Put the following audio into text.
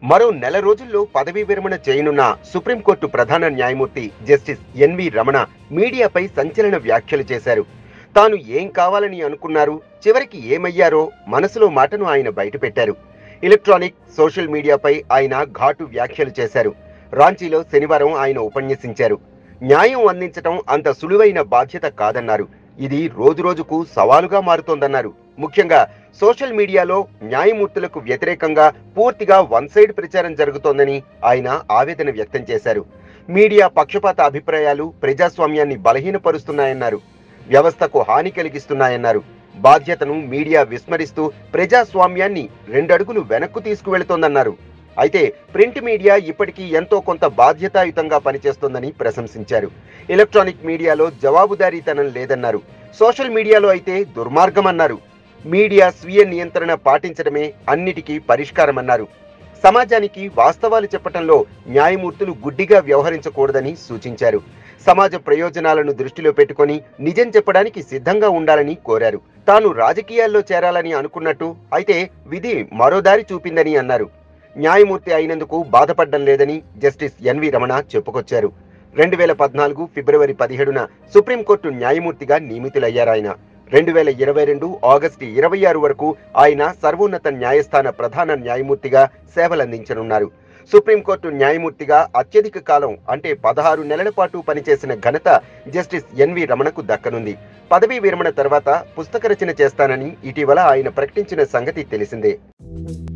మరో నెల రోజుల్లో పదవీ విరమణ చేయనున్న సుప్రీంకోర్టు ప్రధాన న్యాయమూర్తి జస్టిస్ ఎన్వి రమణ మీడియాపై సంచలన వ్యాఖ్యలు చేశారు తాను ఏం కావాలని అనుకున్నారు చివరికి ఏమయ్యారో మనసులో మాటను ఆయన బయటపెట్టారు ఎలక్ట్రానిక్ సోషల్ మీడియాపై ఆయన ఘాటు వ్యాఖ్యలు చేశారు రాంచీలో శనివారం ఆయన ఉపన్యసించారు న్యాయం అందించటం అంత సులువైన బాధ్యత కాదన్నారు ఇది రోజురోజుకు సవాలుగా మారుతోందన్నారు ముఖ్యంగా సోషల్ మీడియాలో న్యాయమూర్తులకు వ్యతిరేకంగా పూర్తిగా వన్ సైడ్ ప్రచారం జరుగుతోందని ఆయన ఆవేదన వ్యక్తం చేశారు మీడియా పక్షపాత అభిప్రాయాలు ప్రజాస్వామ్యాన్ని బలహీనపరుస్తున్నాయన్నారు వ్యవస్థకు హాని కలిగిస్తున్నాయన్నారు బాధ్యతను మీడియా విస్మరిస్తూ ప్రజాస్వామ్యాన్ని రెండడుగులు వెనక్కు తీసుకువెళుతోందన్నారు అయితే ప్రింట్ మీడియా ఇప్పటికీ ఎంతో కొంత బాధ్యతాయుతంగా పనిచేస్తోందని ప్రశంసించారు ఎలక్ట్రానిక్ మీడియాలో జవాబుదారీతనం లేదన్నారు సోషల్ మీడియాలో అయితే దుర్మార్గమన్నారు మీడియా స్వీయ నియంత్రణ పాటించడమే అన్నిటికీ పరిష్కారమన్నారు సమాజానికి వాస్తవాలు చెప్పటంలో న్యాయమూర్తులు గుడ్డిగా వ్యవహరించకూడదని సూచించారు సమాజ ప్రయోజనాలను దృష్టిలో పెట్టుకొని నిజం చెప్పడానికి సిద్ధంగా ఉండాలని కోరారు తాను రాజకీయాల్లో చేరాలని అనుకున్నట్టు అయితే విధి మరో దారి చూపిందని అన్నారు న్యాయమూర్తి అయినందుకు బాధపడ్డం లేదని జస్టిస్ ఎన్వి రమణ చెప్పుకొచ్చారు రెండు వేల పద్నాలుగు ఫిబ్రవరి పదిహేడున సుప్రీంకోర్టు న్యాయమూర్తిగా నియమితులయ్యారాయన రెండు వేల ఇరవై రెండు ఆగస్టు ఇరవై ఆరు వరకు ఆయన సర్వోన్నత న్యాయస్థాన ప్రధాన న్యాయమూర్తిగా సేవలందించనున్నారు సుప్రీంకోర్టు న్యాయమూర్తిగా అత్యధిక కాలం అంటే పదహారు నెలల పాటు పనిచేసిన ఘనత జస్టిస్ ఎన్వి రమణకు దక్కనుంది పదవీ విరమణ తర్వాత పుస్తక రచన చేస్తానని ఇటీవల ఆయన ప్రకటించిన సంగతి తెలిసిందే